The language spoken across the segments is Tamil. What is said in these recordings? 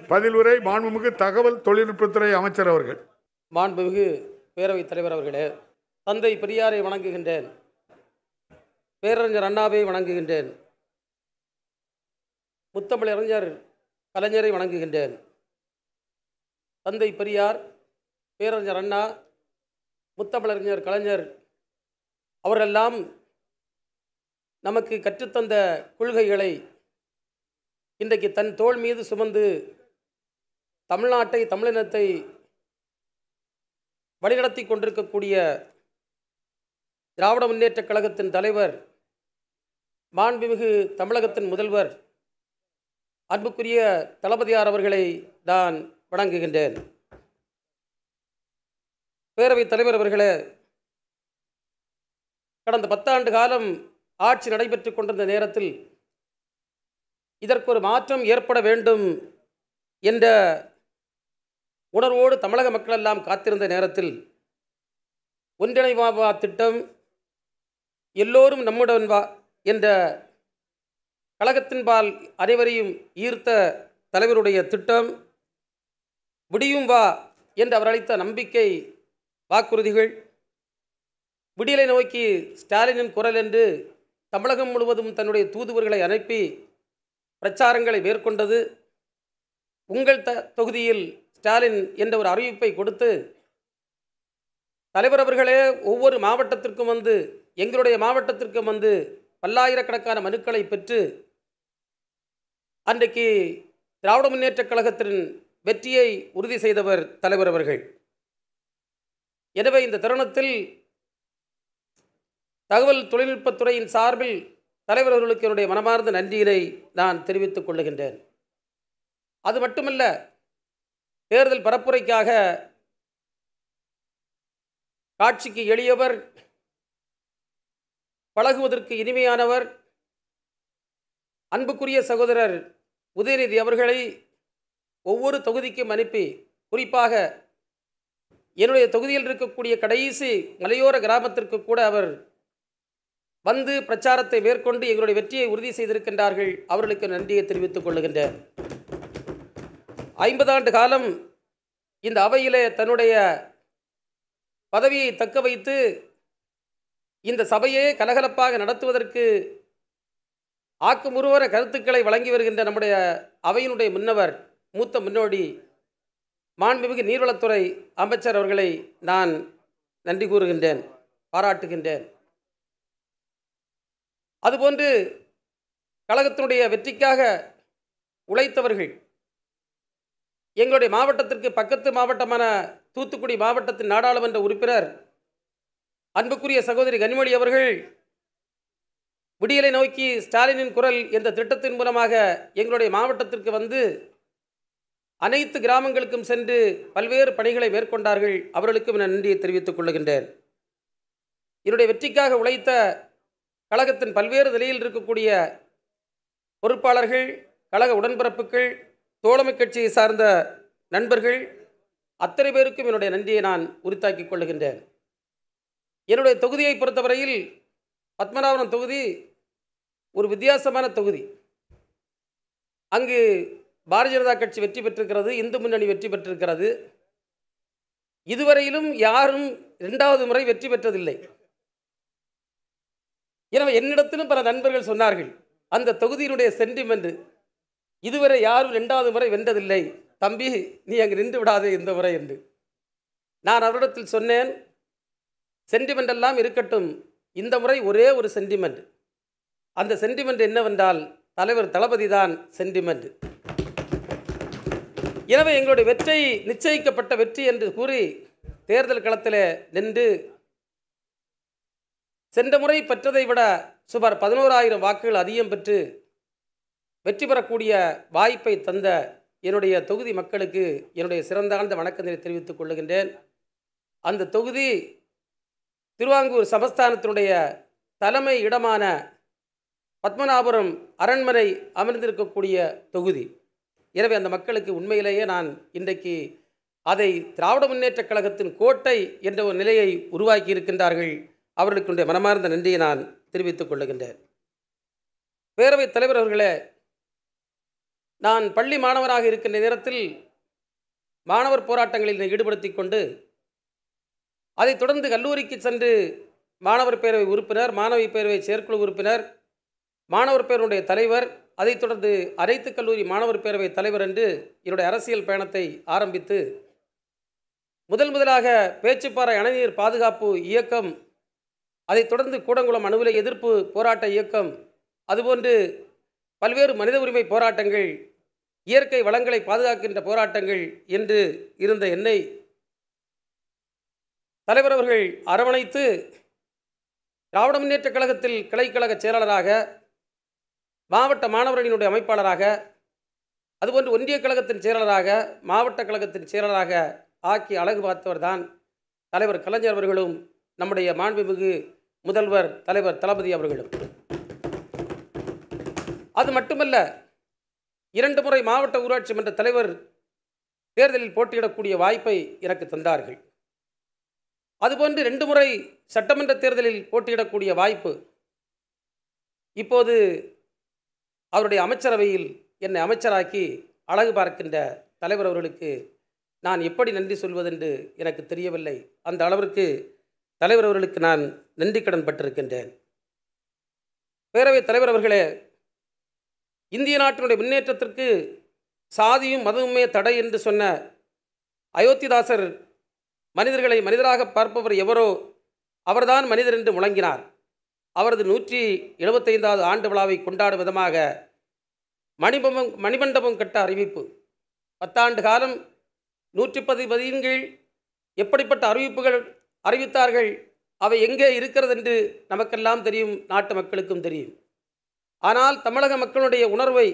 பதிலுரை மாண்புமிகு தகவல் தொழில்நுட்பத்துறை அமைச்சர் அவர்கள் மாண்புமிகு பேரவைத் தலைவர் அவர்களே தந்தை பெரியாரை வணங்குகின்றேன் பேரறிஞர் அண்ணாவை வணங்குகின்றேன் முத்தமிழறிஞர் கலைஞரை வணங்குகின்றேன் தந்தை பெரியார் பேரறிஞர் அண்ணா முத்தமிழறிஞர் கலைஞர் அவரெல்லாம் நமக்கு கற்றுத்தந்த கொள்கைகளை இன்றைக்கு தன் தோள் மீது சுமந்து தமிழ்நாட்டை தமிழினத்தை வழிநடத்தி கொண்டிருக்கக்கூடிய திராவிட முன்னேற்றக் கழகத்தின் தலைவர் மாண்புமிகு தமிழகத்தின் முதல்வர் அன்புக்குரிய தளபதியார் அவர்களை நான் வணங்குகின்றேன் பேரவைத் தலைவர் அவர்களே கடந்த பத்தாண்டு காலம் ஆட்சி நடைபெற்று கொண்டிருந்த நேரத்தில் இதற்கு ஒரு மாற்றம் ஏற்பட வேண்டும் என்ற உணர்வோடு தமிழக மக்களெல்லாம் காத்திருந்த நேரத்தில் ஒன்றிணைவா திட்டம் எல்லோரும் நம்முடன் வா என்ற கழகத்தின்பால் அனைவரையும் ஈர்த்த தலைவருடைய திட்டம் விடியும் வா என்று அவர் அளித்த நம்பிக்கை வாக்குறுதிகள் விடியலை நோக்கி ஸ்டாலினின் குரல் என்று தமிழகம் முழுவதும் தன்னுடைய தூதுவர்களை அனுப்பி பிரச்சாரங்களை மேற்கொண்டது உங்கள் த தொகுதியில் ஸ்டாலின் என்ற ஒரு அறிவிப்பை கொடுத்து தலைவர் அவர்களே ஒவ்வொரு மாவட்டத்திற்கும் வந்து எங்களுடைய மாவட்டத்திற்கும் வந்து பல்லாயிரக்கணக்கான மனுக்களை பெற்று அன்றைக்கு திராவிட முன்னேற்றக் கழகத்தின் வெற்றியை உறுதி செய்தவர் தலைவர் அவர்கள் எனவே இந்த தருணத்தில் தகவல் தொழில்நுட்பத்துறையின் சார்பில் தலைவர் அவர்களுக்கு என்னுடைய மனமார்ந்த நன்றியினை நான் தெரிவித்துக் கொள்ளுகின்றேன் அது மட்டுமல்ல தேர்தல் பரப்புரைக்காக காட்சிக்கு எளியவர் பழகுவதற்கு இனிமையானவர் அன்புக்குரிய சகோதரர் உதயநிதி அவர்களை ஒவ்வொரு தொகுதிக்கும் அனுப்பி குறிப்பாக என்னுடைய தொகுதியில் இருக்கக்கூடிய கடைசி மலையோர கிராமத்திற்கு கூட அவர் வந்து பிரச்சாரத்தை மேற்கொண்டு எங்களுடைய வெற்றியை உறுதி செய்திருக்கின்றார்கள் அவர்களுக்கு நன்றியை தெரிவித்துக் கொள்ளுகின்றேன் ஐம்பதாண்டு காலம் இந்த அவையிலே தன்னுடைய பதவியை தக்க வைத்து இந்த சபையே கலகலப்பாக நடத்துவதற்கு ஆக்கமுருவர கருத்துக்களை வழங்கி வருகின்ற நம்முடைய அவையினுடைய முன்னவர் மூத்த முன்னோடி மாண்புமிகு நீர்வளத்துறை அமைச்சர் அவர்களை நான் நன்றி கூறுகின்றேன் பாராட்டுகின்றேன் அதுபோன்று கழகத்தினுடைய வெற்றிக்காக உழைத்தவர்கள் எங்களுடைய மாவட்டத்திற்கு பக்கத்து மாவட்டமான தூத்துக்குடி மாவட்டத்தின் நாடாளுமன்ற உறுப்பினர் அன்புக்குரிய சகோதரி கனிமொழி அவர்கள் விடியலை நோக்கி ஸ்டாலினின் குரல் என்ற திட்டத்தின் மூலமாக எங்களுடைய மாவட்டத்திற்கு வந்து அனைத்து கிராமங்களுக்கும் சென்று பல்வேறு பணிகளை மேற்கொண்டார்கள் அவர்களுக்கும் நான் நன்றியை தெரிவித்துக் கொள்ளுகின்றேன் என்னுடைய வெற்றிக்காக உழைத்த கழகத்தின் பல்வேறு நிலையில் இருக்கக்கூடிய பொறுப்பாளர்கள் கழக உடன்பிறப்புகள் தோழமை கட்சியை சார்ந்த நண்பர்கள் அத்தனை பேருக்கும் என்னுடைய நன்றியை நான் உரித்தாக்கிக் கொள்ளுகின்றேன் என்னுடைய தொகுதியை பொறுத்தவரையில் பத்மநாபபுரம் தொகுதி ஒரு வித்தியாசமான தொகுதி அங்கு பாரதிய ஜனதா கட்சி வெற்றி பெற்றிருக்கிறது இந்து முன்னணி வெற்றி பெற்றிருக்கிறது இதுவரையிலும் யாரும் இரண்டாவது முறை வெற்றி பெற்றதில்லை எனவே என்னிடத்திலும் பல நண்பர்கள் சொன்னார்கள் அந்த தொகுதியினுடைய சென்டிமெண்ட் இதுவரை யாரும் இரண்டாவது முறை வென்றதில்லை தம்பி நீ அங்கு நின்று விடாதே இந்த முறை என்று நான் அவரிடத்தில் சொன்னேன் சென்டிமெண்ட் எல்லாம் இருக்கட்டும் இந்த முறை ஒரே ஒரு சென்டிமெண்ட் அந்த சென்டிமெண்ட் என்னவென்றால் தலைவர் தளபதி தான் சென்டிமெண்ட் எனவே எங்களுடைய வெற்றி நிச்சயிக்கப்பட்ட வெற்றி என்று கூறி தேர்தல் களத்தில் நின்று சென்ற முறை பெற்றதை விட சுமார் பதினோராயிரம் வாக்குகள் அதிகம் பெற்று வெற்றி பெறக்கூடிய வாய்ப்பை தந்த என்னுடைய தொகுதி மக்களுக்கு என்னுடைய சிறந்தாழ்ந்த வணக்கத்தினை தெரிவித்துக் கொள்ளுகின்றேன் அந்த தொகுதி திருவாங்கூர் சமஸ்தானத்தினுடைய தலைமை இடமான பத்மநாபுரம் அரண்மனை அமர்ந்திருக்கக்கூடிய தொகுதி எனவே அந்த மக்களுக்கு உண்மையிலேயே நான் இன்றைக்கு அதை திராவிட முன்னேற்றக் கழகத்தின் கோட்டை என்ற ஒரு நிலையை உருவாக்கி இருக்கின்றார்கள் அவர்களுக்கு மனமார்ந்த நன்றியை நான் தெரிவித்துக் கொள்ளுகின்றேன் பேரவைத் தலைவர் அவர்களே நான் பள்ளி மாணவராக இருக்கின்ற நேரத்தில் மாணவர் போராட்டங்களில் என்னை ஈடுபடுத்திக் கொண்டு அதைத் தொடர்ந்து கல்லூரிக்கு சென்று மாணவர் பேரவை உறுப்பினர் மாணவி பேரவை செயற்குழு உறுப்பினர் மாணவர் பேரவையுடைய தலைவர் அதைத் தொடர்ந்து அனைத்து கல்லூரி மாணவர் பேரவை தலைவர் என்று என்னுடைய அரசியல் பயணத்தை ஆரம்பித்து முதல் முதலாக பேச்சுப்பாறை அணைநீர் பாதுகாப்பு இயக்கம் அதைத் தொடர்ந்து கூடங்குளம் அணுவிலை எதிர்ப்பு போராட்ட இயக்கம் அதுபோன்று பல்வேறு மனித உரிமை போராட்டங்கள் இயற்கை வளங்களை பாதுகாக்கின்ற போராட்டங்கள் என்று இருந்த என்னை தலைவர் அவர்கள் அரவணைத்து திராவிட முன்னேற்றக் கழகத்தில் கிளைக்கழக செயலாளராக மாவட்ட மாணவரணியினுடைய அமைப்பாளராக அதுபோன்று ஒன்றிய கழகத்தின் செயலாளராக மாவட்ட கழகத்தின் செயலாளராக ஆக்கி அழகு பார்த்தவர் தான் தலைவர் கலைஞர் அவர்களும் நம்முடைய மாண்புமிகு முதல்வர் தலைவர் தளபதி அவர்களும் அது மட்டுமல்ல இரண்டு முறை மாவட்ட ஊராட்சி மன்ற தலைவர் தேர்தலில் போட்டியிடக்கூடிய வாய்ப்பை எனக்கு தந்தார்கள் அதுபோன்று ரெண்டு முறை சட்டமன்ற தேர்தலில் போட்டியிடக்கூடிய வாய்ப்பு இப்போது அவருடைய அமைச்சரவையில் என்னை அமைச்சராக்கி அழகு பார்க்கின்ற தலைவர் அவர்களுக்கு நான் எப்படி நன்றி சொல்வதென்று எனக்கு தெரியவில்லை அந்த அளவிற்கு தலைவர் அவர்களுக்கு நான் நன்றி கடன் பட்டிருக்கின்றேன் பேரவைத் தலைவர் அவர்களே இந்திய நாட்டினுடைய முன்னேற்றத்திற்கு சாதியும் மதமுமே தடை என்று சொன்ன அயோத்திதாசர் மனிதர்களை மனிதராக பார்ப்பவர் எவரோ அவர்தான் மனிதர் என்று முழங்கினார் அவரது நூற்றி எழுபத்தைந்தாவது ஆண்டு விழாவை கொண்டாடும் விதமாக மணிபம் மணிமண்டபம் கட்ட அறிவிப்பு பத்தாண்டு காலம் நூற்றி பதி பதின்கள் எப்படிப்பட்ட அறிவிப்புகள் அறிவித்தார்கள் அவை எங்கே இருக்கிறது என்று நமக்கெல்லாம் தெரியும் நாட்டு மக்களுக்கும் தெரியும் ஆனால் தமிழக மக்களுடைய உணர்வை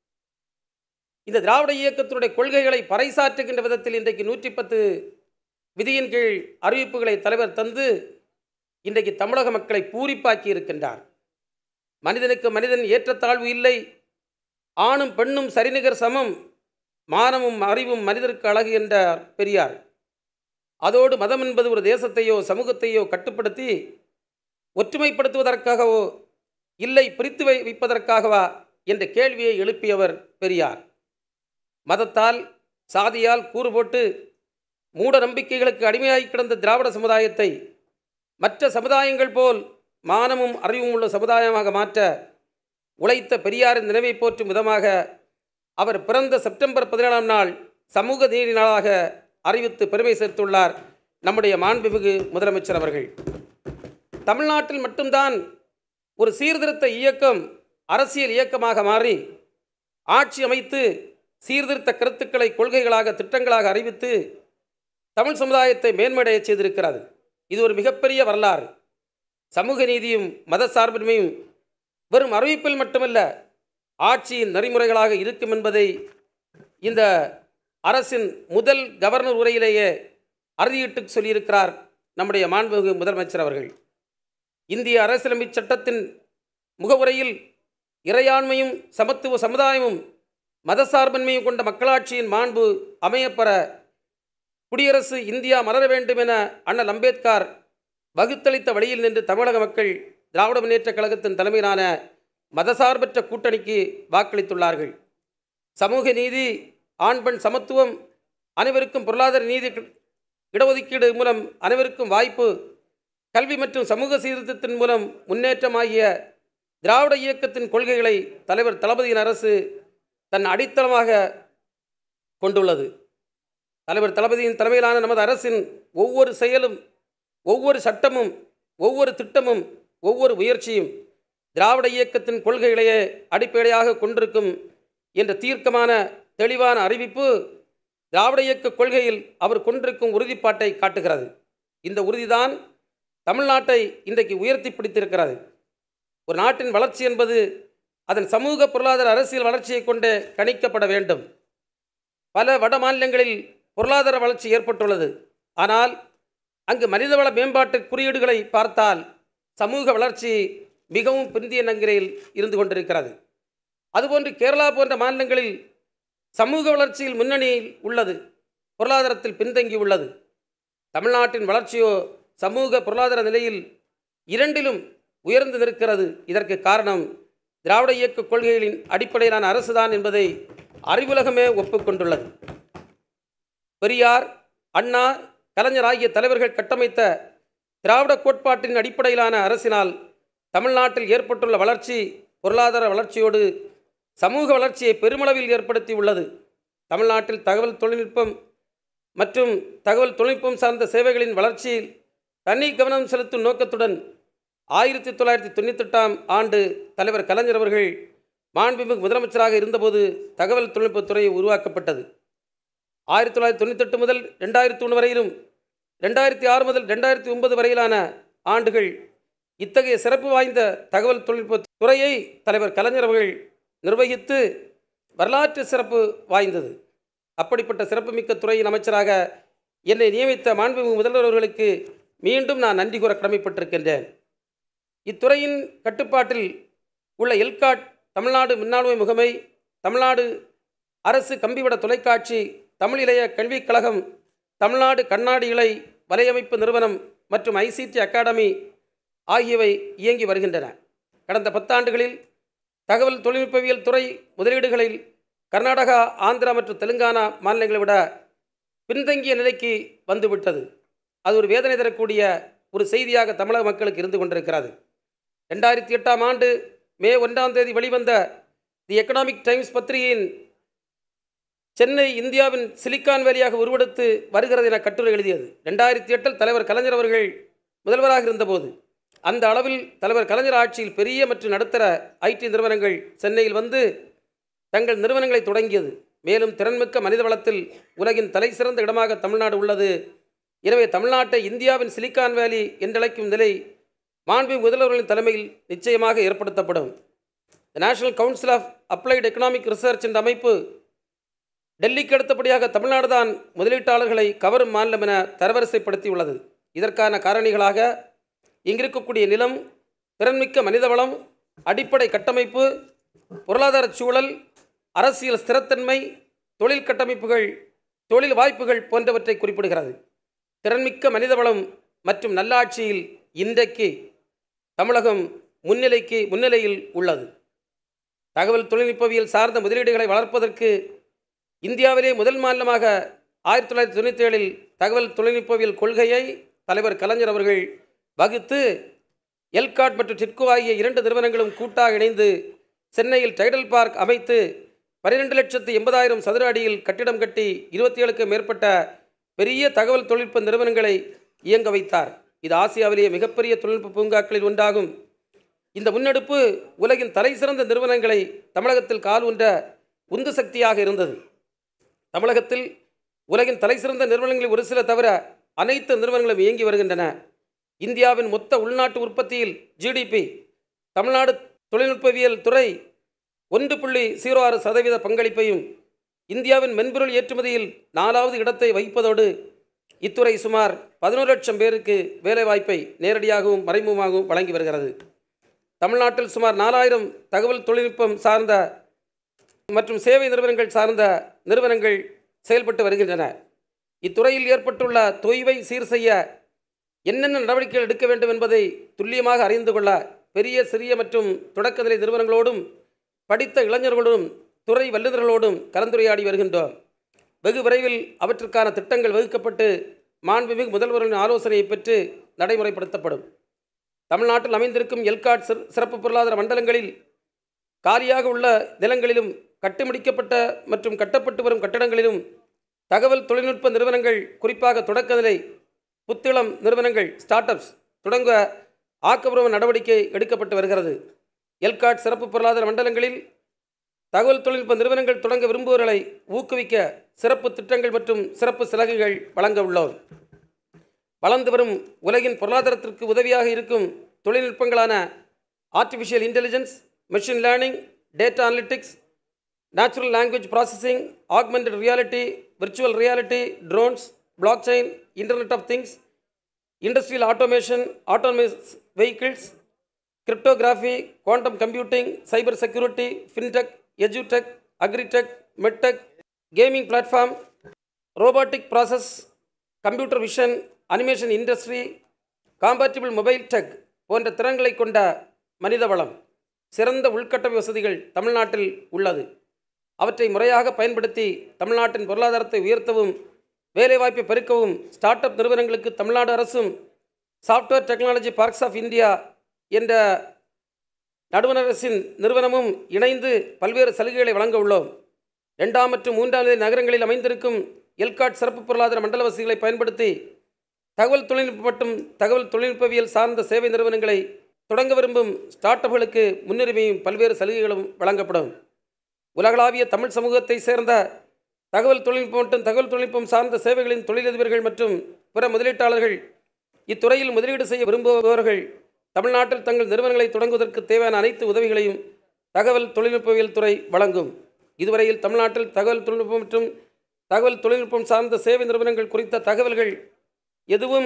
இந்த திராவிட இயக்கத்தினுடைய கொள்கைகளை பறைசாற்றுகின்ற விதத்தில் இன்றைக்கு நூற்றி பத்து விதியின் கீழ் அறிவிப்புகளை தலைவர் தந்து இன்றைக்கு தமிழக மக்களை பூரிப்பாக்கி இருக்கின்றார் மனிதனுக்கு மனிதன் ஏற்றத்தாழ்வு இல்லை ஆணும் பெண்ணும் சரிநிகர் சமம் மானமும் அறிவும் மனிதருக்கு அழகு என்றார் பெரியார் அதோடு மதம் என்பது ஒரு தேசத்தையோ சமூகத்தையோ கட்டுப்படுத்தி ஒற்றுமைப்படுத்துவதற்காகவோ இல்லை பிரித்து வை வைப்பதற்காகவா என்ற கேள்வியை எழுப்பியவர் பெரியார் மதத்தால் சாதியால் கூறு போட்டு மூட நம்பிக்கைகளுக்கு அடிமையாகி கிடந்த திராவிட சமுதாயத்தை மற்ற சமுதாயங்கள் போல் மானமும் அறிவும் உள்ள சமுதாயமாக மாற்ற உழைத்த பெரியாரின் நினைவை போற்றும் விதமாக அவர் பிறந்த செப்டம்பர் பதினேழாம் நாள் சமூக நீதி நாளாக அறிவித்து பெருமை சேர்த்துள்ளார் நம்முடைய மாண்புமிகு முதலமைச்சர் அவர்கள் தமிழ்நாட்டில் மட்டும்தான் ஒரு சீர்திருத்த இயக்கம் அரசியல் இயக்கமாக மாறி ஆட்சி அமைத்து சீர்திருத்த கருத்துக்களை கொள்கைகளாக திட்டங்களாக அறிவித்து தமிழ் சமுதாயத்தை மேன்மையடைய செய்திருக்கிறது இது ஒரு மிகப்பெரிய வரலாறு சமூக நீதியும் மத சார்பின்மையும் வெறும் அறிவிப்பில் மட்டுமல்ல ஆட்சியின் நெறிமுறைகளாக இருக்கும் என்பதை இந்த அரசின் முதல் கவர்னர் உரையிலேயே அறுதியிட்டு சொல்லியிருக்கிறார் நம்முடைய மாண்புமிகு முதலமைச்சர் அவர்கள் இந்திய அரசியலமைப்பு சட்டத்தின் முகவுரையில் இறையாண்மையும் சமத்துவ சமுதாயமும் மதசார்பின்மையும் கொண்ட மக்களாட்சியின் மாண்பு அமையப்பெற குடியரசு இந்தியா மலர வேண்டும் என அண்ணல் அம்பேத்கர் வகுத்தளித்த வழியில் நின்று தமிழக மக்கள் திராவிட முன்னேற்றக் கழகத்தின் தலைமையிலான மதசார்பற்ற கூட்டணிக்கு வாக்களித்துள்ளார்கள் சமூக நீதி ஆண் பெண் சமத்துவம் அனைவருக்கும் பொருளாதார நீதி இடஒதுக்கீடு மூலம் அனைவருக்கும் வாய்ப்பு கல்வி மற்றும் சமூக சீர்திருத்தத்தின் மூலம் முன்னேற்றம் ஆகிய திராவிட இயக்கத்தின் கொள்கைகளை தலைவர் தளபதியின் அரசு தன் அடித்தளமாக கொண்டுள்ளது தலைவர் தளபதியின் தலைமையிலான நமது அரசின் ஒவ்வொரு செயலும் ஒவ்வொரு சட்டமும் ஒவ்வொரு திட்டமும் ஒவ்வொரு முயற்சியும் திராவிட இயக்கத்தின் கொள்கைகளையே அடிப்படையாக கொண்டிருக்கும் என்ற தீர்க்கமான தெளிவான அறிவிப்பு திராவிட இயக்க கொள்கையில் அவர் கொண்டிருக்கும் உறுதிப்பாட்டை காட்டுகிறது இந்த உறுதிதான் தமிழ்நாட்டை இன்றைக்கு உயர்த்தி பிடித்திருக்கிறது ஒரு நாட்டின் வளர்ச்சி என்பது அதன் சமூக பொருளாதார அரசியல் வளர்ச்சியை கொண்டு கணிக்கப்பட வேண்டும் பல வட மாநிலங்களில் பொருளாதார வளர்ச்சி ஏற்பட்டுள்ளது ஆனால் அங்கு மனிதவள மேம்பாட்டு குறியீடுகளை பார்த்தால் சமூக வளர்ச்சி மிகவும் பிந்திய நங்கிரையில் இருந்து கொண்டிருக்கிறது அதுபோன்று கேரளா போன்ற மாநிலங்களில் சமூக வளர்ச்சியில் முன்னணியில் உள்ளது பொருளாதாரத்தில் பின்தங்கி உள்ளது தமிழ்நாட்டின் வளர்ச்சியோ சமூக பொருளாதார நிலையில் இரண்டிலும் உயர்ந்து நிற்கிறது இதற்கு காரணம் திராவிட இயக்க கொள்கைகளின் அடிப்படையிலான அரசுதான் என்பதை அறிவுலகமே ஒப்புக்கொண்டுள்ளது பெரியார் அண்ணா கலைஞர் ஆகிய தலைவர்கள் கட்டமைத்த திராவிட கோட்பாட்டின் அடிப்படையிலான அரசினால் தமிழ்நாட்டில் ஏற்பட்டுள்ள வளர்ச்சி பொருளாதார வளர்ச்சியோடு சமூக வளர்ச்சியை பெருமளவில் ஏற்படுத்தி உள்ளது தமிழ்நாட்டில் தகவல் தொழில்நுட்பம் மற்றும் தகவல் தொழில்நுட்பம் சார்ந்த சேவைகளின் வளர்ச்சியில் தனி கவனம் செலுத்தும் நோக்கத்துடன் ஆயிரத்தி தொள்ளாயிரத்தி தொண்ணூத்தெட்டாம் ஆண்டு தலைவர் கலைஞர் அவர்கள் மாண்புமிகு முதலமைச்சராக இருந்தபோது தகவல் தொழில்நுட்பத்துறை உருவாக்கப்பட்டது ஆயிரத்தி தொள்ளாயிரத்தி தொண்ணூத்தெட்டு முதல் ரெண்டாயிரத்தி ஒன்று வரையிலும் ரெண்டாயிரத்தி ஆறு முதல் ரெண்டாயிரத்தி ஒன்பது வரையிலான ஆண்டுகள் இத்தகைய சிறப்பு வாய்ந்த தகவல் தொழில்நுட்ப துறையை தலைவர் கலைஞர் அவர்கள் நிர்வகித்து வரலாற்று சிறப்பு வாய்ந்தது அப்படிப்பட்ட சிறப்புமிக்க துறையின் அமைச்சராக என்னை நியமித்த மாண்புமிகு முதல்வர் அவர்களுக்கு மீண்டும் நான் நன்றி கூற கடமைப்பட்டிருக்கின்றேன் இத்துறையின் கட்டுப்பாட்டில் உள்ள எல்காட் தமிழ்நாடு மின்னாண்மை முகமை தமிழ்நாடு அரசு கம்பிவட தொலைக்காட்சி தமிழ் இளைய கல்விக் கழகம் தமிழ்நாடு கண்ணாடி இலை வலையமைப்பு நிறுவனம் மற்றும் ஐசிடி அகாடமி ஆகியவை இயங்கி வருகின்றன கடந்த பத்தாண்டுகளில் தகவல் தொழில்நுட்பவியல் துறை முதலீடுகளில் கர்நாடகா ஆந்திரா மற்றும் தெலுங்கானா மாநிலங்களை விட பின்தங்கிய நிலைக்கு வந்துவிட்டது அது ஒரு வேதனை தரக்கூடிய ஒரு செய்தியாக தமிழக மக்களுக்கு இருந்து கொண்டிருக்கிறது ரெண்டாயிரத்தி எட்டாம் ஆண்டு மே ஒன்றாம் தேதி வெளிவந்த தி எக்கனாமிக் டைம்ஸ் பத்திரிகையின் சென்னை இந்தியாவின் சிலிக்கான் வேலியாக உருவெடுத்து வருகிறது என கட்டுரை எழுதியது ரெண்டாயிரத்தி எட்டில் தலைவர் கலைஞர் அவர்கள் முதல்வராக இருந்தபோது அந்த அளவில் தலைவர் கலைஞர் ஆட்சியில் பெரிய மற்றும் நடுத்தர ஐடி நிறுவனங்கள் சென்னையில் வந்து தங்கள் நிறுவனங்களை தொடங்கியது மேலும் திறன்மிக்க மனித வளத்தில் உலகின் தலை சிறந்த இடமாக தமிழ்நாடு உள்ளது எனவே தமிழ்நாட்டை இந்தியாவின் சிலிக்கான் வேலி என்றழைக்கும் நிலை மாண்பு முதல்வர்களின் தலைமையில் நிச்சயமாக ஏற்படுத்தப்படும் national council of applied economic research என்ற அமைப்பு டெல்லிக்கு அடுத்தபடியாக தமிழ்நாடு தான் முதலீட்டாளர்களை கவரும் மாநிலம் என தரவரிசைப்படுத்தியுள்ளது இதற்கான காரணிகளாக இங்கிருக்கக்கூடிய நிலம் திறன்மிக்க மனிதவளம் அடிப்படை கட்டமைப்பு பொருளாதார சூழல் அரசியல் ஸ்திரத்தன்மை தொழில் கட்டமைப்புகள் தொழில் வாய்ப்புகள் போன்றவற்றை குறிப்பிடுகிறது திறன்மிக்க மனிதவளம் மற்றும் நல்லாட்சியில் இன்றைக்கு தமிழகம் முன்னிலைக்கு முன்னிலையில் உள்ளது தகவல் தொழில்நுட்பவியல் சார்ந்த முதலீடுகளை வளர்ப்பதற்கு இந்தியாவிலே முதல் மாநிலமாக ஆயிரத்தி தொள்ளாயிரத்தி தொண்ணூற்றி ஏழில் தகவல் தொழில்நுட்பவியல் கொள்கையை தலைவர் கலைஞர் அவர்கள் வகுத்து எல்காட் மற்றும் டிட்கோ ஆகிய இரண்டு நிறுவனங்களும் கூட்டாக இணைந்து சென்னையில் டைடல் பார்க் அமைத்து பன்னிரெண்டு லட்சத்து எண்பதாயிரம் சதுர அடியில் கட்டிடம் கட்டி இருபத்தி ஏழுக்கு மேற்பட்ட பெரிய தகவல் தொழில்நுட்ப நிறுவனங்களை இயங்க வைத்தார் இது ஆசியாவிலேயே மிகப்பெரிய தொழில்நுட்ப பூங்காக்களில் ஒன்றாகும் இந்த முன்னெடுப்பு உலகின் தலை சிறந்த நிறுவனங்களை தமிழகத்தில் கால் ஊன்ற உந்து சக்தியாக இருந்தது தமிழகத்தில் உலகின் தலை சிறந்த நிறுவனங்களில் ஒரு சில தவிர அனைத்து நிறுவனங்களும் இயங்கி வருகின்றன இந்தியாவின் மொத்த உள்நாட்டு உற்பத்தியில் ஜிடிபி தமிழ்நாடு தொழில்நுட்பவியல் துறை ஒன்று புள்ளி ஜீரோ ஆறு சதவீத பங்களிப்பையும் இந்தியாவின் மென்பொருள் ஏற்றுமதியில் நாலாவது இடத்தை வகிப்பதோடு இத்துறை சுமார் பதினோரு லட்சம் பேருக்கு வேலைவாய்ப்பை நேரடியாகவும் மறைமுகமாகவும் வழங்கி வருகிறது தமிழ்நாட்டில் சுமார் நாலாயிரம் தகவல் தொழில்நுட்பம் சார்ந்த மற்றும் சேவை நிறுவனங்கள் சார்ந்த நிறுவனங்கள் செயல்பட்டு வருகின்றன இத்துறையில் ஏற்பட்டுள்ள தொய்வை சீர் செய்ய என்னென்ன நடவடிக்கைகள் எடுக்க வேண்டும் என்பதை துல்லியமாக அறிந்து கொள்ள பெரிய சிறிய மற்றும் தொடக்கநிலை நிறுவனங்களோடும் படித்த இளைஞர்களோடும் துறை வல்லுநர்களோடும் கலந்துரையாடி வருகின்றோம் வெகு விரைவில் அவற்றுக்கான திட்டங்கள் வகுக்கப்பட்டு மாண்புமிகு முதல்வர்களின் ஆலோசனையை பெற்று நடைமுறைப்படுத்தப்படும் தமிழ்நாட்டில் அமைந்திருக்கும் எல்காட் சிற- சிறப்பு பொருளாதார மண்டலங்களில் காலியாக உள்ள நிலங்களிலும் கட்டுமுடிக்கப்பட்ட மற்றும் கட்டப்பட்டு வரும் கட்டடங்களிலும் தகவல் தொழில்நுட்ப நிறுவனங்கள் குறிப்பாக தொடக்கநிலை புத்திளம் நிறுவனங்கள் ஸ்டார்ட் அப்ஸ் தொடங்க ஆக்கப்பூர்வ நடவடிக்கை எடுக்கப்பட்டு வருகிறது எல்காட் சிறப்பு பொருளாதார மண்டலங்களில் தகவல் தொழில்நுட்ப நிறுவனங்கள் தொடங்க விரும்புவோர்களை ஊக்குவிக்க சிறப்பு திட்டங்கள் மற்றும் சிறப்பு சலுகைகள் வழங்க உள்ளோம் வளர்ந்து வரும் உலகின் பொருளாதாரத்திற்கு உதவியாக இருக்கும் தொழில்நுட்பங்களான artificial intelligence machine learning data analytics natural language processing augmented reality virtual reality drones blockchain internet of things industrial automation automated vehicles cryptography quantum computing cyber security fintech எஜுடெக் agritech medtech gaming platform robotic process computer vision animation industry compatible mobile tech போன்ற திறன்களை கொண்ட மனித வளம் சிறந்த உள்கட்டமை வசதிகள் தமிழ்நாட்டில் உள்ளது அவற்றை முறையாக பயன்படுத்தி தமிழ்நாட்டின் பொருளாதாரத்தை உயர்த்தவும் வேலைவாய்ப்பை பெருக்கவும் ஸ்டார்ட் அப் நிறுவனங்களுக்கு தமிழ்நாடு அரசும் software technology parks of India என்ற நடுவண் அரசின் நிறுவனமும் இணைந்து பல்வேறு சலுகைகளை வழங்க உள்ளோம் இரண்டாம் மற்றும் மூன்றாம் நிலை நகரங்களில் அமைந்திருக்கும் எல்காட் சிறப்பு பொருளாதார மண்டல வசதிகளை பயன்படுத்தி தகவல் தொழில்நுட்பம் மற்றும் தகவல் தொழில்நுட்பவியல் சார்ந்த சேவை நிறுவனங்களை தொடங்க விரும்பும் ஸ்டார்ட் அப்களுக்கு முன்னுரிமையும் பல்வேறு சலுகைகளும் வழங்கப்படும் உலகளாவிய தமிழ் சமூகத்தை சேர்ந்த தகவல் தொழில்நுட்பம் மற்றும் தகவல் தொழில்நுட்பம் சார்ந்த சேவைகளின் தொழிலதிபர்கள் மற்றும் பிற முதலீட்டாளர்கள் இத்துறையில் முதலீடு செய்ய விரும்புபவர்கள் தமிழ்நாட்டில் தங்கள் நிறுவனங்களை தொடங்குவதற்கு தேவையான அனைத்து உதவிகளையும் தகவல் தொழில்நுட்பவியல் துறை வழங்கும் இதுவரையில் தமிழ்நாட்டில் தகவல் தொழில்நுட்பம் மற்றும் தகவல் தொழில்நுட்பம் சார்ந்த சேவை நிறுவனங்கள் குறித்த தகவல்கள் எதுவும்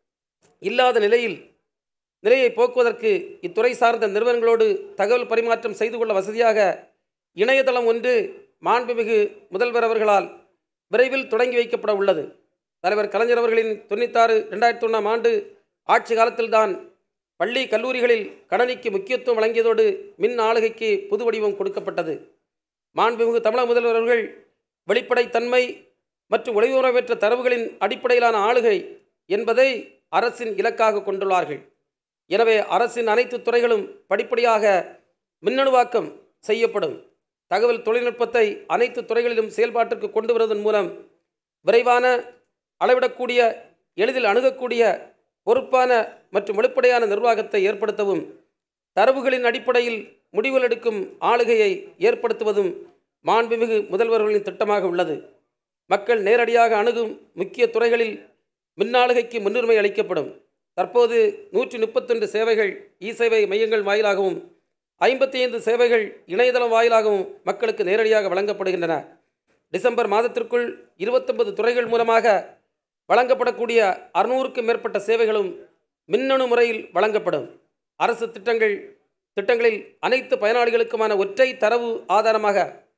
இல்லாத நிலையில் நிலையை போக்குவதற்கு இத்துறை சார்ந்த நிறுவனங்களோடு தகவல் பரிமாற்றம் செய்து கொள்ள வசதியாக இணையதளம் ஒன்று மாண்புமிகு முதல்வர் அவர்களால் விரைவில் தொடங்கி வைக்கப்பட உள்ளது தலைவர் கலைஞர் அவர்களின் தொண்ணூத்தாறு ரெண்டாயிரத்தி ஒன்றாம் ஆண்டு ஆட்சி காலத்தில்தான் பள்ளி கல்லூரிகளில் கணனிக்கு முக்கியத்துவம் வழங்கியதோடு மின் ஆளுகைக்கு புது வடிவம் கொடுக்கப்பட்டது மாண்புமிகு தமிழக முதல்வர் அவர்கள் வெளிப்படைத்தன்மை மற்றும் ஒளிவுறவு பெற்ற தரவுகளின் அடிப்படையிலான ஆளுகை என்பதை அரசின் இலக்காக கொண்டுள்ளார்கள் எனவே அரசின் அனைத்து துறைகளும் படிப்படியாக மின்னணுவாக்கம் செய்யப்படும் தகவல் தொழில்நுட்பத்தை அனைத்து துறைகளிலும் செயல்பாட்டிற்கு கொண்டு வருவதன் மூலம் விரைவான அளவிடக்கூடிய எளிதில் அணுகக்கூடிய பொறுப்பான மற்றும் வெளிப்படையான நிர்வாகத்தை ஏற்படுத்தவும் தரவுகளின் அடிப்படையில் முடிவுகள் எடுக்கும் ஆளுகையை ஏற்படுத்துவதும் மாண்புமிகு முதல்வர்களின் திட்டமாக உள்ளது மக்கள் நேரடியாக அணுகும் முக்கிய துறைகளில் மின்னாளுகைக்கு முன்னுரிமை அளிக்கப்படும் தற்போது நூற்றி முப்பத்தொன்று சேவைகள் இ சேவை மையங்கள் வாயிலாகவும் ஐம்பத்தி ஐந்து சேவைகள் இணையதளம் வாயிலாகவும் மக்களுக்கு நேரடியாக வழங்கப்படுகின்றன டிசம்பர் மாதத்திற்குள் இருபத்தொன்பது துறைகள் மூலமாக வழங்கப்படக்கூடிய அறுநூறுக்கும் மேற்பட்ட சேவைகளும் மின்னணு முறையில் வழங்கப்படும் அரசு திட்டங்கள் திட்டங்களில் அனைத்து பயனாளிகளுக்குமான ஒற்றை தரவு ஆதாரமாக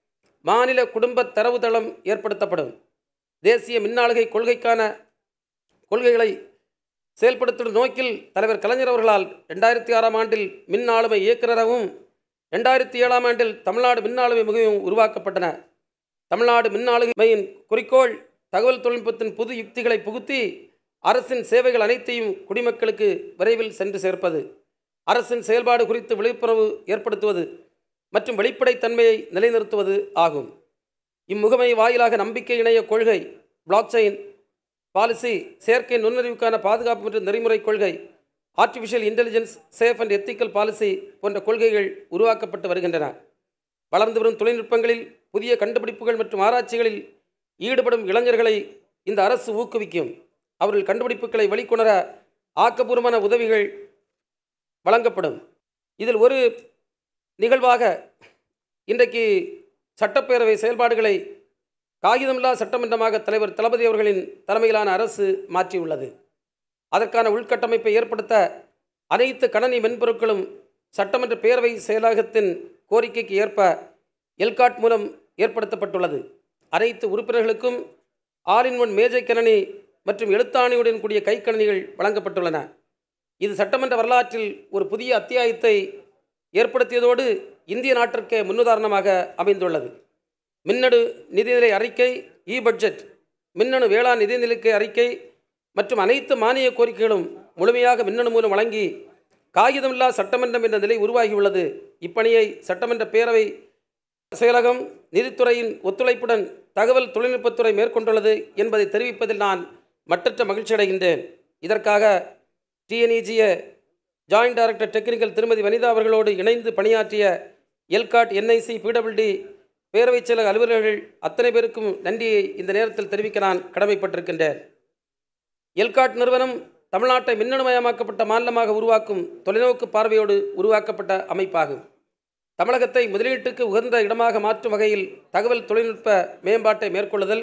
மாநில குடும்ப தரவுத்தளம் ஏற்படுத்தப்படும் தேசிய மின்னாளுகை கொள்கைக்கான கொள்கைகளை செயல்படுத்தும் நோக்கில் தலைவர் கலைஞர் அவர்களால் ரெண்டாயிரத்தி ஆறாம் ஆண்டில் மின் ஆளுமை இயக்குநராகவும் ரெண்டாயிரத்தி ஏழாம் ஆண்டில் தமிழ்நாடு மின் ஆளுமை முகமையும் உருவாக்கப்பட்டன தமிழ்நாடு மின் ஆளுமையின் குறிக்கோள் தகவல் தொழில்நுட்பத்தின் புது யுக்திகளை புகுத்தி அரசின் சேவைகள் அனைத்தையும் குடிமக்களுக்கு விரைவில் சென்று சேர்ப்பது அரசின் செயல்பாடு குறித்து விழிப்புணர்வு ஏற்படுத்துவது மற்றும் வெளிப்படைத்தன்மையை நிலைநிறுத்துவது ஆகும் இம்முகமை வாயிலாக நம்பிக்கை இணைய கொள்கை பிளாக்செயின் பாலிசி செயற்கை நுண்ணறிவுக்கான பாதுகாப்பு மற்றும் நெறிமுறை கொள்கை artificial intelligence safe and ethical policy போன்ற கொள்கைகள் உருவாக்கப்பட்டு வருகின்றன வளர்ந்து வரும் தொழில்நுட்பங்களில் புதிய கண்டுபிடிப்புகள் மற்றும் ஆராய்ச்சிகளில் ஈடுபடும் இளைஞர்களை இந்த அரசு ஊக்குவிக்கும் அவர்கள் கண்டுபிடிப்புகளை வெளிக்கொணர ஆக்கப்பூர்வமான உதவிகள் வழங்கப்படும் இதில் ஒரு நிகழ்வாக இன்றைக்கு சட்டப்பேரவை செயல்பாடுகளை காகிதமில்லா சட்டமன்றமாக தலைவர் தளபதி அவர்களின் தலைமையிலான அரசு மாற்றியுள்ளது அதற்கான உள்கட்டமைப்பை ஏற்படுத்த அனைத்து கணனி மென்பொருட்களும் சட்டமன்ற பேரவை செயலகத்தின் கோரிக்கைக்கு ஏற்ப எல்காட் மூலம் ஏற்படுத்தப்பட்டுள்ளது அனைத்து உறுப்பினர்களுக்கும் ஆல் இன் ஒன் மேஜை கணனி மற்றும் எழுத்தாணியுடன் கூடிய கைக்கணினிகள் வழங்கப்பட்டுள்ளன இது சட்டமன்ற வரலாற்றில் ஒரு புதிய அத்தியாயத்தை ஏற்படுத்தியதோடு இந்திய நாட்டிற்கே முன்னுதாரணமாக அமைந்துள்ளது மின்னணு நிதிநிலை அறிக்கை இ பட்ஜெட் மின்னணு வேளாண் நிதிநிலைக்கு அறிக்கை மற்றும் அனைத்து மானிய கோரிக்கைகளும் முழுமையாக மின்னணு மூலம் வழங்கி காகிதமில்லா சட்டமன்றம் என்ற நிலை உருவாகியுள்ளது இப்பணியை சட்டமன்ற பேரவை செயலகம் நிதித்துறையின் ஒத்துழைப்புடன் தகவல் தொழில்நுட்பத்துறை மேற்கொண்டுள்ளது என்பதை தெரிவிப்பதில் நான் மற்றற்ற மகிழ்ச்சி அடைகின்றேன் இதற்காக டிஎன்இஜிஏ ஜாயிண்ட் டைரக்டர் டெக்னிக்கல் திருமதி வனிதா அவர்களோடு இணைந்து பணியாற்றிய எல்காட் என்ஐசி பிடபிள்டி பேரவைச் செயலக அலுவலர்கள் அத்தனை பேருக்கும் நன்றியை இந்த நேரத்தில் தெரிவிக்க நான் கடமைப்பட்டிருக்கின்றேன் எல்காட் நிறுவனம் தமிழ்நாட்டை மின்னணுமயமாக்கப்பட்ட மாநிலமாக உருவாக்கும் தொலைநோக்கு பார்வையோடு உருவாக்கப்பட்ட அமைப்பாகும் தமிழகத்தை முதலீட்டுக்கு உகந்த இடமாக மாற்றும் வகையில் தகவல் தொழில்நுட்ப மேம்பாட்டை மேற்கொள்ளுதல்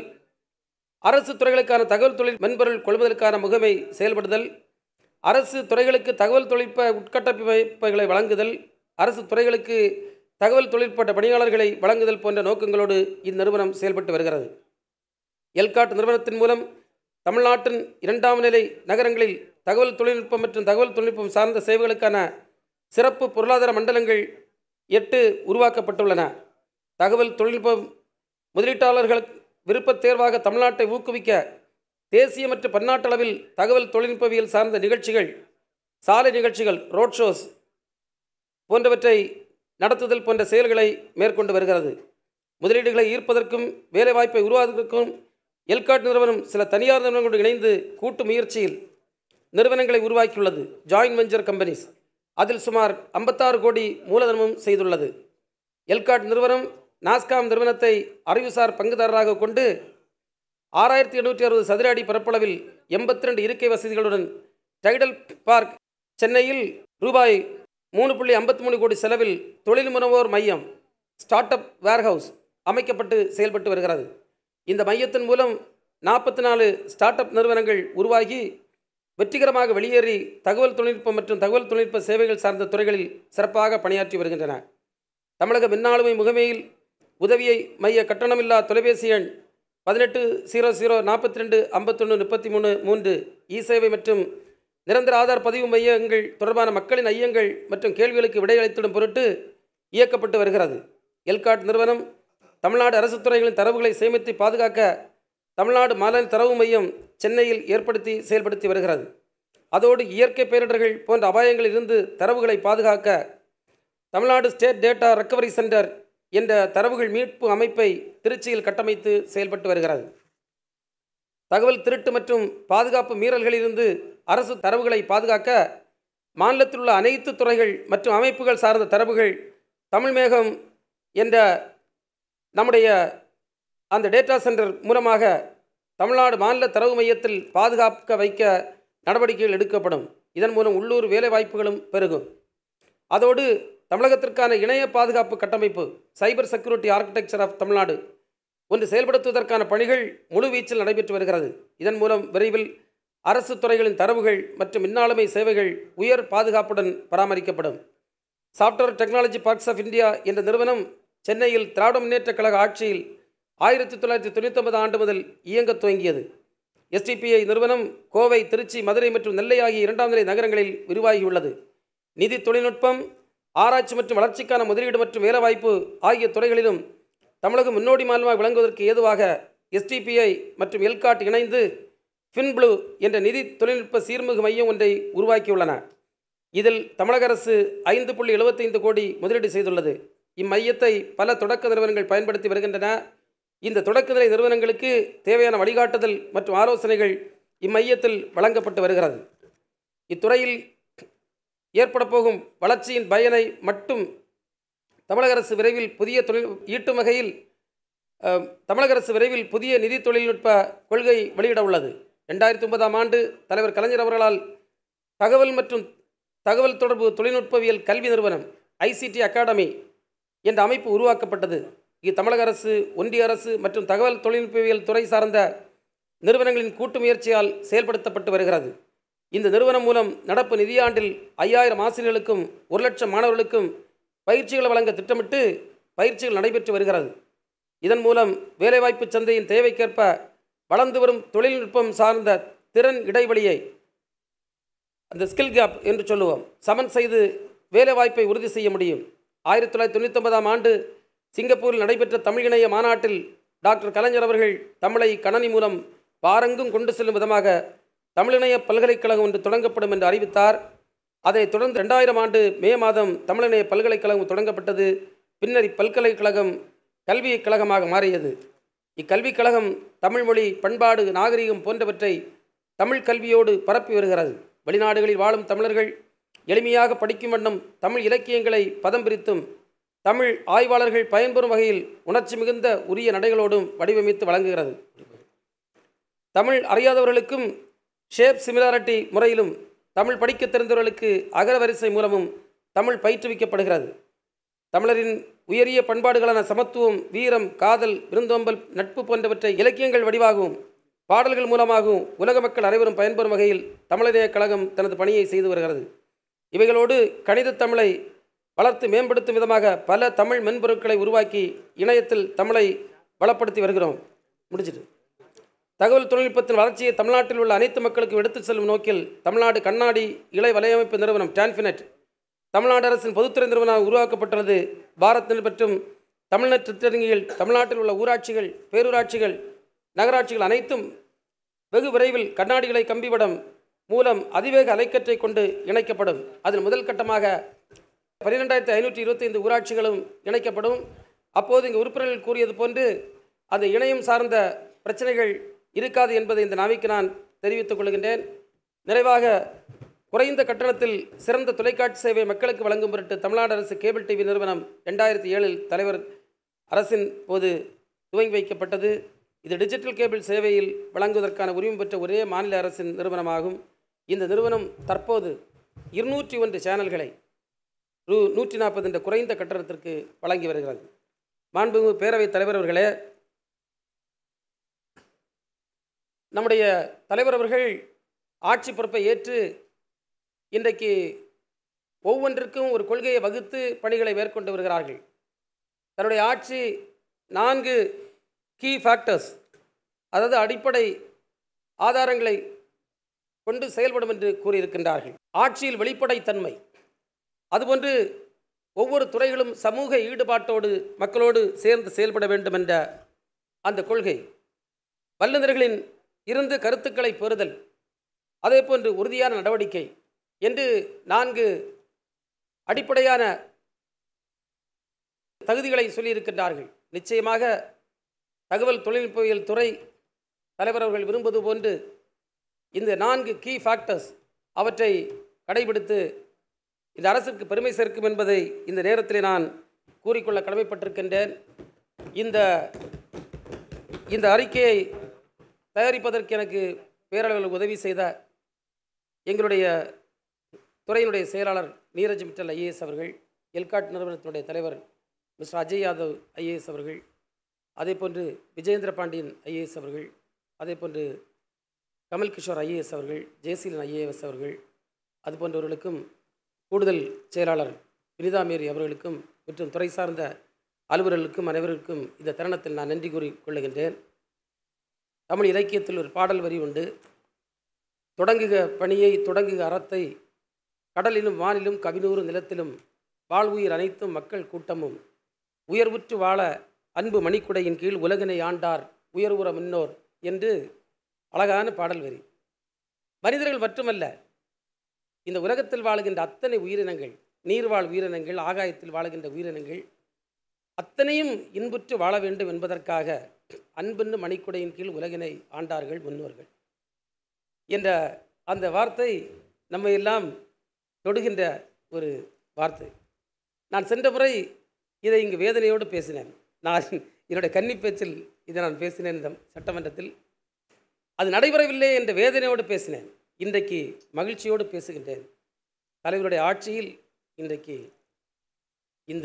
அரசு துறைகளுக்கான தகவல் தொழில் மென்பொருள் கொள்வதற்கான முகமை செயல்படுதல் அரசு துறைகளுக்கு தகவல் தொழில்நுட்ப உட்கட்டமைப்புகளை வழங்குதல் அரசு துறைகளுக்கு தகவல் தொழில்நுட்ப பணியாளர்களை வழங்குதல் போன்ற நோக்கங்களோடு இந்நிறுவனம் செயல்பட்டு வருகிறது எல்காட் நிறுவனத்தின் மூலம் தமிழ்நாட்டின் இரண்டாம் நிலை நகரங்களில் தகவல் தொழில்நுட்பம் மற்றும் தகவல் தொழில்நுட்பம் சார்ந்த சேவைகளுக்கான சிறப்பு பொருளாதார மண்டலங்கள் எட்டு உருவாக்கப்பட்டுள்ளன தகவல் தொழில்நுட்பம் முதலீட்டாளர்களுக்கு விருப்பத் தேர்வாக தமிழ்நாட்டை ஊக்குவிக்க தேசிய மற்றும் பன்னாட்டளவில் தகவல் தொழில்நுட்பவியல் சார்ந்த நிகழ்ச்சிகள் சாலை நிகழ்ச்சிகள் ரோட் ஷோஸ் போன்றவற்றை நடத்துதல் போன்ற செயல்களை மேற்கொண்டு வருகிறது முதலீடுகளை ஈர்ப்பதற்கும் வேலைவாய்ப்பை உருவாக்குவதற்கும் எல்காட் நிறுவனம் சில தனியார் நிறுவனங்களோடு இணைந்து கூட்டு முயற்சியில் நிறுவனங்களை உருவாக்கியுள்ளது ஜாயின்ட் வெஞ்சர் கம்பெனிஸ் அதில் சுமார் ஐம்பத்தாறு கோடி மூலதனமும் செய்துள்ளது எல்காட் நிறுவனம் நாஸ்காம் நிறுவனத்தை அறிவுசார் பங்குதாரராக கொண்டு ஆறாயிரத்தி எண்ணூற்றி அறுபது சதுர அடி பரப்பளவில் எண்பத்தி ரெண்டு இருக்கை வசதிகளுடன் டைடல் பார்க் சென்னையில் ரூபாய் மூணு புள்ளி ஐம்பத்தி மூணு கோடி செலவில் தொழில் முனைவோர் மையம் ஸ்டார்ட் அப் வேர்ஹவுஸ் அமைக்கப்பட்டு செயல்பட்டு வருகிறது இந்த மையத்தின் மூலம் நாற்பத்தி நாலு ஸ்டார்ட் அப் நிறுவனங்கள் உருவாகி வெற்றிகரமாக வெளியேறி தகவல் தொழில்நுட்பம் மற்றும் தகவல் தொழில்நுட்ப சேவைகள் சார்ந்த துறைகளில் சிறப்பாக பணியாற்றி வருகின்றன தமிழக மின்னாளுமை முகமையில் உதவியை மைய கட்டணமில்லா தொலைபேசி எண் பதினெட்டு ஜீரோ ஜீரோ நாற்பத்தி ரெண்டு ஐம்பத்தொன்று முப்பத்தி மூணு மூன்று இ சேவை மற்றும் நிரந்தர ஆதார் பதிவு மையங்கள் தொடர்பான மக்களின் ஐயங்கள் மற்றும் கேள்விகளுக்கு விடையளித்திடும் பொருட்டு இயக்கப்பட்டு வருகிறது எல்காட் நிறுவனம் தமிழ்நாடு அரசு துறைகளின் தரவுகளை சேமித்து பாதுகாக்க தமிழ்நாடு மாநில தரவு மையம் சென்னையில் ஏற்படுத்தி செயல்படுத்தி வருகிறது அதோடு இயற்கை பேரிடர்கள் போன்ற அபாயங்களில் இருந்து தரவுகளை பாதுகாக்க Tamil Nadu state data recovery centre என்ற தரவுகள் மீட்பு அமைப்பை திருச்சியில் கட்டமைத்து செயல்பட்டு வருகிறது தகவல் திருட்டு மற்றும் பாதுகாப்பு மீறல்களிலிருந்து அரசு தரவுகளை பாதுகாக்க மாநிலத்தில் உள்ள அனைத்து துறைகள் மற்றும் அமைப்புகள் சார்ந்த தரவுகள் தமிழ் மேகம் என்ற நம்முடைய அந்த டேட்டா சென்டர் மூலமாக தமிழ்நாடு மாநில தரவு மையத்தில் பாதுகாக்க வைக்க நடவடிக்கைகள் எடுக்கப்படும் இதன் மூலம் உள்ளூர் வேலைவாய்ப்புகளும் பெருகும் அதோடு தமிழகத்திற்கான இணைய பாதுகாப்பு கட்டமைப்பு cyber security architecture of Tamil Nadu ஒன்று செயல்படுத்துவதற்கான பணிகள் முழுவீச்சில் நடைபெற்று வருகிறது இதன் மூலம் விரைவில் அரசு துறைகளின் தரவுகள் மற்றும் மின்னாளுமை சேவைகள் உயர் பாதுகாப்புடன் பராமரிக்கப்படும் software technology parks of India என்ற நிறுவனம் சென்னையில் திராவிட முன்னேற்றக் கழக ஆட்சியில் ஆயிரத்தி தொள்ளாயிரத்தி தொண்ணூத்தொன்பது ஆண்டு முதல் இயங்கத் துவங்கியது எஸ்டிபிஐ நிறுவனம் கோவை திருச்சி மதுரை மற்றும் நெல்லை ஆகிய இரண்டாம் நிலை நகரங்களில் விரிவாகியுள்ளது நிதி தொழில்நுட்பம் ஆராய்ச்சி மற்றும் வளர்ச்சிக்கான முதலீடு மற்றும் வேலைவாய்ப்பு ஆகிய துறைகளிலும் தமிழகம் முன்னோடி மாநிலமாக விளங்குவதற்கு ஏதுவாக எஸ்டிபிஐ மற்றும் எல்காட் இணைந்து ஃபின்ப்ளூ என்ற நிதி தொழில்நுட்ப சீர்மிகு மையம் ஒன்றை உருவாக்கியுள்ளன இதில் தமிழக அரசு ஐந்து புள்ளி எழுபத்தைந்து கோடி முதலீடு செய்துள்ளது இம்மையத்தை பல தொடக்க நிறுவனங்கள் பயன்படுத்தி வருகின்றன இந்த தொடக்கநிலை நிறுவனங்களுக்கு தேவையான வழிகாட்டுதல் மற்றும் ஆலோசனைகள் இம்மையத்தில் வழங்கப்பட்டு வருகிறது இத்துறையில் ஏற்பட போகும் வளர்ச்சியின் பயனை மட்டும் தமிழக அரசு விரைவில் புதிய தொழில் ஈட்டும் வகையில் அஹ், தமிழக அரசு விரைவில் புதிய நிதி தொழில்நுட்ப கொள்கை வெளியிட உள்ளது ரெண்டாயிரத்தி ஒன்பதாம் ஆண்டு தலைவர் கலைஞர் அவர்களால் தகவல் மற்றும் தகவல் தொடர்பு தொழில்நுட்பவியல் கல்வி நிறுவனம் ஐசிடி அகாடமி என்ற அமைப்பு உருவாக்கப்பட்டது இது தமிழக அரசு ஒன்றிய அரசு மற்றும் தகவல் தொழில்நுட்பவியல் துறை சார்ந்த நிறுவனங்களின் கூட்டு முயற்சியால் செயல்படுத்தப்பட்டு வருகிறது இந்த நிறுவனம் மூலம் நடப்பு நிதியாண்டில் ஐயாயிரம் ஆசிரியர்களுக்கும் ஒரு லட்சம் மாணவர்களுக்கும் பயிற்சிகளை வழங்க திட்டமிட்டு பயிற்சிகள் நடைபெற்று வருகிறது இதன் மூலம் வேலைவாய்ப்பு சந்தையின் தேவைக்கேற்ப வளர்ந்து வரும் தொழில்நுட்பம் சார்ந்த திறன் இடைவெளியை அந்த ஸ்கில் கேப் என்று சொல்லுவோம் சமன் செய்து வேலைவாய்ப்பை உறுதி செய்ய முடியும் ஆயிரத்தி தொள்ளாயிரத்தி தொண்ணூத்தொன்பதாம் ஆண்டு சிங்கப்பூரில் நடைபெற்ற தமிழ் இணைய மாநாட்டில் டாக்டர் கலைஞர் அவர்கள் தமிழை கணனி மூலம் பாரெங்கும் கொண்டு செல்லும் விதமாக தமிழிணைய பல்கலைக்கழகம் ஒன்று தொடங்கப்படும் என்று அறிவித்தார் அதைத் தொடர்ந்து ரெண்டாயிரம் ஆண்டு மே மாதம் தமிழிணைய பல்கலைக்கழகம் தொடங்கப்பட்டது பின்னர் இப்பல்கலைக்கழகம் கல்விக் கழகமாக மாறியது இக்கல்விக் கழகம் தமிழ் மொழி பண்பாடு நாகரிகம் போன்றவற்றை தமிழ் கல்வியோடு பரப்பி வருகிறது வெளிநாடுகளில் வாழும் தமிழர்கள் எளிமையாக படிக்கும் வண்ணம் தமிழ் இலக்கியங்களை பதம் பிரித்தும் தமிழ் ஆய்வாளர்கள் பயன்பெறும் வகையில் உணர்ச்சி மிகுந்த உரிய நடைகளோடும் வடிவமைத்து வழங்குகிறது தமிழ் அறியாதவர்களுக்கும் ஷேப் சிமிலாரிட்டி முறையிலும் தமிழ் படிக்க தெரிந்தவர்களுக்கு அகரவரிசை மூலமும் தமிழ் பயிற்றுவிக்கப்படுகிறது தமிழரின் உயரிய பண்பாடுகளான சமத்துவம் வீரம் காதல் விருந்தோம்பல் நட்பு போன்றவற்றை இலக்கியங்கள் வடிவாகவும் பாடல்கள் மூலமாகவும் உலக மக்கள் அனைவரும் பயன்பெறும் வகையில் தமிழரைய கழகம் தனது பணியை செய்து வருகிறது இவைகளோடு கணித தமிழை வளர்த்து மேம்படுத்தும் விதமாக பல தமிழ் மென்பொருட்களை உருவாக்கி இணையத்தில் தமிழை வளப்படுத்தி வருகிறோம் முடிச்சிட்டு தகவல் தொழில்நுட்பத்தின் வளர்ச்சியை தமிழ்நாட்டில் உள்ள அனைத்து மக்களுக்கும் எடுத்துச் செல்லும் நோக்கில் தமிழ்நாடு கண்ணாடி இலை வலையமைப்பு நிறுவனம் டான்ஃபினெட் தமிழ்நாடு அரசின் பொதுத்துறை நிறுவனம் உருவாக்கப்பட்டுள்ளது பாரத் நெல் மற்றும் தமிழ்நெட் திட்டங்கள் தமிழ்நாட்டில் உள்ள ஊராட்சிகள் பேரூராட்சிகள் நகராட்சிகள் அனைத்தும் வெகு விரைவில் கண்ணாடிகளை கம்பிவடம் மூலம் அதிவேக அலைக்கற்றை கொண்டு இணைக்கப்படும் அதில் முதல் கட்டமாக பன்னிரெண்டாயிரத்தி ஐநூற்றி இருபத்தைந்து ஊராட்சிகளும் இணைக்கப்படும் அப்போது இங்கு உறுப்பினர்கள் கூறியது போன்று அந்த இணையம் சார்ந்த பிரச்சனைகள் இருக்காது என்பதை இந்த நாவிக்கு நான் தெரிவித்துக் கொள்கின்றேன் நிறைவாக குறைந்த கட்டணத்தில் சிறந்த தொலைக்காட்சி சேவை மக்களுக்கு வழங்கும் பொருட்டு தமிழ்நாடு அரசு கேபிள் டிவி நிறுவனம் ரெண்டாயிரத்தி ஏழில் தலைவர் அரசின் போது துவங்கி வைக்கப்பட்டது இது டிஜிட்டல் கேபிள் சேவையில் வழங்குவதற்கான உரிமை பெற்ற ஒரே மாநில அரசின் நிறுவனமாகும் இந்த நிறுவனம் தற்போது இருநூற்றி ஒன்று சேனல்களை ரூ நூற்றி நாற்பது என்ற குறைந்த கட்டணத்திற்கு வழங்கி வருகிறது மாண்புமிகு பேரவைத் தலைவர் அவர்களே நம்முடைய தலைவர் அவர்கள் ஆட்சி பொறுப்பை ஏற்று இன்றைக்கு ஒவ்வொன்றிற்கும் ஒரு கொள்கையை வகுத்து பணிகளை மேற்கொண்டு வருகிறார்கள் தன்னுடைய ஆட்சி நான்கு கீ ஃபேக்டர்ஸ் அதாவது அடிப்படை ஆதாரங்களை கொண்டு செயல்படும் என்று கூறியிருக்கின்றார்கள் ஆட்சியில் வெளிப்படைத்தன்மை அதுபோன்று ஒவ்வொரு துறைகளும் சமூக ஈடுபாட்டோடு மக்களோடு சேர்ந்து செயல்பட வேண்டும் என்ற அந்த கொள்கை வல்லுநர்களின் இருந்து கருத்துக்களை பெறுதல் அதேபோன்று உறுதியான நடவடிக்கை என்று நான்கு அடிப்படையான தகுதிகளை சொல்லியிருக்கின்றார்கள் நிச்சயமாக தகவல் தொழில்நுட்பவியல் துறை தலைவர் அவர்கள் விரும்புவது போன்று இந்த நான்கு கீ ஃபேக்டர்ஸ் அவற்றை கடைபிடித்து இந்த அரசுக்கு பெருமை சேர்க்கும் என்பதை இந்த நேரத்தில் நான் கூறிக்கொள்ள கடமைப்பட்டிருக்கின்றேன் இந்த இந்த அறிக்கையை தயாரிப்பதற்கு எனக்கு பேரளவில் உதவி செய்த எங்களுடைய துறையினுடைய செயலாளர் நீரஜ் மிட்டல் ஐஏஎஸ் அவர்கள் எல்காட் நிறுவனத்தினுடைய தலைவர் மிஸ்டர் அஜய் யாதவ் ஐஏஎஸ் அவர்கள் அதேபோன்று விஜயேந்திர பாண்டியன் ஐஏஎஸ் அவர்கள் அதேபோன்று கமல் கிஷோர் ஐஏஎஸ் அவர்கள் ஜெயசீலன் ஐஏஎஸ் அவர்கள் அது போன்றவர்களுக்கும் கூடுதல் செயலாளர் வினிதா மேரி அவர்களுக்கும் மற்றும் துறை சார்ந்த அலுவலர்களுக்கும் அனைவருக்கும் இந்த தருணத்தில் நான் நன்றி கூறி கொள்ளுகின்றேன் தமிழ் இலக்கியத்தில் ஒரு பாடல் வரி உண்டு தொடங்குக பணியை தொடங்குக அறத்தை கடலிலும் வானிலும் கவினூறு நிலத்திலும் வாழ்வுயிர் அனைத்தும் மக்கள் கூட்டமும் உயர்வுற்று வாழ அன்பு மணிக்குடையின் கீழ் உலகினை ஆண்டார் உயர்வுற முன்னோர் என்று அழகான பாடல் வரி மனிதர்கள் மட்டுமல்ல இந்த உலகத்தில் வாழுகின்ற அத்தனை உயிரினங்கள் நீர்வாழ் உயிரினங்கள் ஆகாயத்தில் வாழுகின்ற உயிரினங்கள் அத்தனையும் இன்புற்று வாழ வேண்டும் என்பதற்காக அன்பென்னு மணிக்குடையின் கீழ் உலகினை ஆண்டார்கள் முன்னோர்கள் என்ற அந்த வார்த்தை நம்மை எல்லாம் தொடுகின்ற ஒரு வார்த்தை நான் சென்ற முறை இதை இங்கு வேதனையோடு பேசினேன் நான் என்னுடைய கன்னி பேச்சில் இதை நான் பேசினேன் இந்த சட்டமன்றத்தில் அது நடைபெறவில்லை என்ற வேதனையோடு பேசினேன் இன்றைக்கு மகிழ்ச்சியோடு பேசுகின்றேன் தலைவருடைய ஆட்சியில் இன்றைக்கு இந்த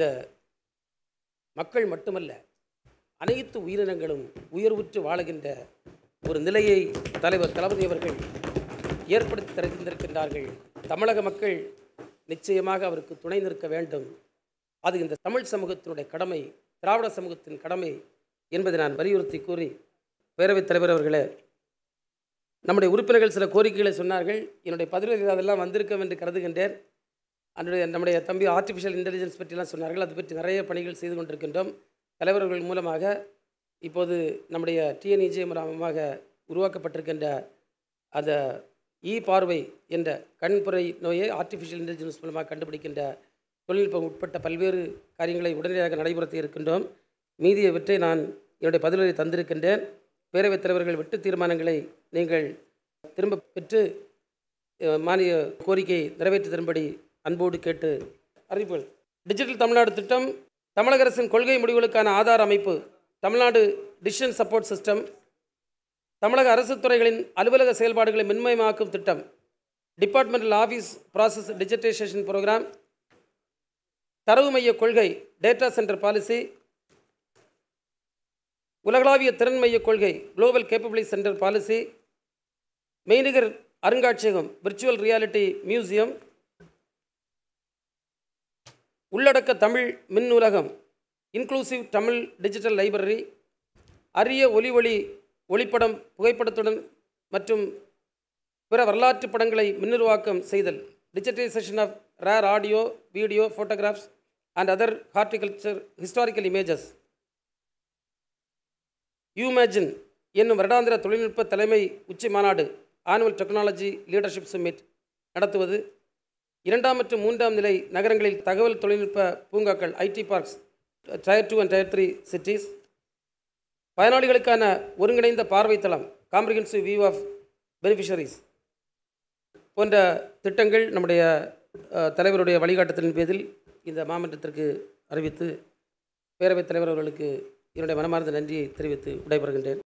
மக்கள் மட்டுமல்ல அனைத்து உயிரினங்களும் உயர்வுற்று வாழுகின்ற ஒரு நிலையை தலைவர் தளபதி அவர்கள் ஏற்படுத்தி தருகின்றிருக்கின்றார்கள் தமிழக மக்கள் நிச்சயமாக அவருக்கு துணை நிற்க வேண்டும் அது இந்த தமிழ் சமூகத்தினுடைய கடமை திராவிட சமூகத்தின் கடமை என்பதை நான் வலியுறுத்தி கூறி பேரவைத் தலைவர் அவர்களே நம்முடைய உறுப்பினர்கள் சில கோரிக்கைகளை சொன்னார்கள் என்னுடைய பதிலில் அதெல்லாம் வந்திருக்கும் என்று கருதுகின்றேன் அதனுடைய நம்முடைய தம்பி ஆர்டிஃபிஷியல் இன்டெலிஜென்ஸ் பற்றிலாம் சொன்னார்கள் அது பற்றி நிறைய பணிகள் செய்து கொண்டிருக்கின்றோம் தலைவர்கள் மூலமாக இப்போது நம்முடைய டிஎன்இஜே மூலமாக உருவாக்கப்பட்டிருக்கின்ற அந்த இ பார்வை என்ற கண்புரை நோயை ஆர்டிஃபிஷியல் இன்டெலிஜென்ஸ் மூலமாக கண்டுபிடிக்கின்ற தொழில்நுட்பம் உட்பட்ட பல்வேறு காரியங்களை உடனடியாக நடைபெறுத்தி இருக்கின்றோம் மீதியவற்றை நான் என்னுடைய பதில்களை தந்திருக்கின்றேன் பேரவைத் தலைவர்கள் வெட்டு தீர்மானங்களை நீங்கள் திரும்ப பெற்று அஹ், மானிய கோரிக்கை நிறைவேற்றி தரும்படி அன்போடு கேட்டு அறிவிப்புகள் டிஜிட்டல் தமிழ்நாடு திட்டம் தமிழக அரசின் கொள்கை முடிவுகளுக்கான ஆதார அமைப்பு தமிழ்நாடு டிசிஷன் சப்போர்ட் சிஸ்டம் தமிழக அரசு துறைகளின் அலுவலக செயல்பாடுகளை மின்மயமாக்கும் திட்டம் departmental office process digitisation programme தரவு மைய கொள்கை டேட்டா சென்டர் பாலிசி உலகளாவிய திறன் மைய கொள்கை குளோபல் கேப்பபிலிட்டி சென்டர் பாலிசி மெய்நிகர் அருங்காட்சியகம் விர்ச்சுவல் ரியாலிட்டி மியூசியம் உள்ளடக்க தமிழ் மின் நூலகம் இன்க்ளூசிவ் தமிழ் டிஜிட்டல் லைப்ரரி அரிய ஒலி ஒளி ஒளிப்படம் புகைப்படத்துடன் மற்றும் பிற வரலாற்று படங்களை மின்னுருவாக்கம் செய்தல் digitisation of rare audio video photographs and other horticulture historical images யூமேஜின் என்னும் வருடாந்திர தொழில்நுட்ப தலைமை உச்சி மாநாடு ஆனுவல் டெக்னாலஜி லீடர்ஷிப் சம்மிட் நடத்துவது இரண்டாம் மற்றும் மூன்றாம் நிலை நகரங்களில் தகவல் தொழில்நுட்ப பூங்காக்கள் IT parks tier two and tier three cities பயனாளிகளுக்கான ஒருங்கிணைந்த பார்வைத்தளம் காம்ப்ரிஹென்சிவ் வியூ ஆஃப் பெனிஃபிஷரிஸ் போன்ற திட்டங்கள் நம்முடைய அஹ், தலைவருடைய வழிகாட்டுதலின் பேரில் இந்த மாமன்றத்திற்கு அறிவித்து பேரவைத் தலைவர் அவர்களுக்கு என்னுடைய மனமார்ந்த நன்றியை தெரிவித்து விடைபெறுகின்றேன்